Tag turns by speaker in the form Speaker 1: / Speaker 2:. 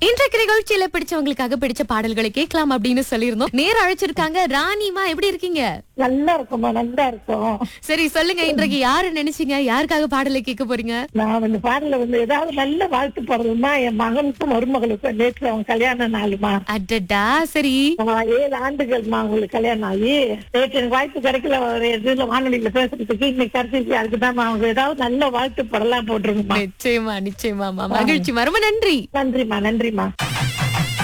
Speaker 1: இன்றைக்கு நிகழ்ச்சியில பிடிச்சவங்களுக்காக பிடிச்ச பாடல்களை கேட்கலாம் அப்படின்னு சொல்லியிருந்தோம் நேர அழைச்சிருக்காங்க ராணிமா எப்படி இருக்கீங்க
Speaker 2: நல்லா இருக்குமா நல்லா இருக்கும்
Speaker 1: சரி சொல்லுங்க இன்றைக்கு யாரு நினைச்சீங்க யாருக்காக பாடலை கேட்க போறீங்க
Speaker 2: நான் வந்து பாடல வந்து ஏதாவது நல்ல வாழ்த்து பாடலுமா என் மகனுக்கும் மருமகளுக்கும் நேற்று அவங்க கல்யாண நாளுமா
Speaker 1: அடடா சரி
Speaker 2: ஆஹ் ஏழு ஆண்டுகள்மா அவங்களுக்கு கல்யாணம் ஆகி நேற்று எனக்கு வாய்ப்பு கிடைக்கல ஒரு இதுல வானொலியில பேசுறதுக்கு இன்னைக்கு கிடைச்சிருக்கு அதுக்குதான் அவங்க ஏதாவது நல்ல வாழ்த்து பாடலாம் போட்டுருங்கம்மா
Speaker 1: நிச்சயமா நிச்சயமாமா மகிழ்ச்சி ரொம்ப நன்றி
Speaker 2: நன்றிம்மா நன்றிம்மா